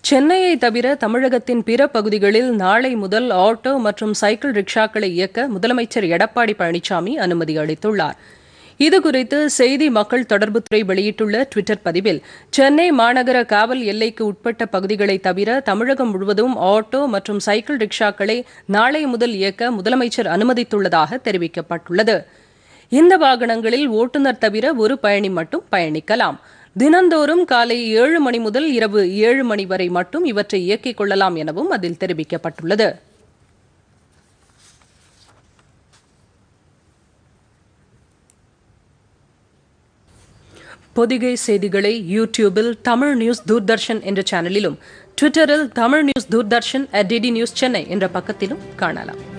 சென்னையை தவிர தமிழகத்தின் பிற பகுதிகளில் நாளை முதல் ஆட்டோ மற்றும் சைக்கிள் ரிக்ஷாக்களை இயக்க முதலமைச்சர் எடப்பாடி பழனிசாமி அனுமதி அளித்துள்ளார் இதுகுறித்து செய்தி மக்கள் தொடர்புத்துறை வெளியிட்டுள்ள டுவிட்டர் பதிவில் சென்னை மாநகர காவல் எல்லைக்கு உட்பட்ட பகுதிகளை தவிர தமிழகம் முழுவதும் ஆட்டோ மற்றும் சைக்கிள் ரிக்ஷாக்களை நாளை முதல் இயக்க முதலமைச்சர் அனுமதித்துள்ளதாக தெரிவிக்கப்பட்டுள்ளது இந்த வாகனங்களில் ஓட்டுநர் தவிர ஒரு பயணி மட்டும் பயணிக்கலாம் தினந்தோறும் காலை ஏழு மணி முதல் இரவு ஏழு மணி வரை மட்டும் இவற்றை இயக்கிக் கொள்ளலாம் எனவும் அதில் தெரிவிக்கப்பட்டுள்ளது பொதிகை செய்திகளை யூடியூபில் தமிழ் நியூஸ் தூர்தர்ஷன் என்ற சேனலிலும் ட்விட்டரில் Tamil news Doordarshan at DD news Chennai என்ற பக்கத்திலும் காணலாம்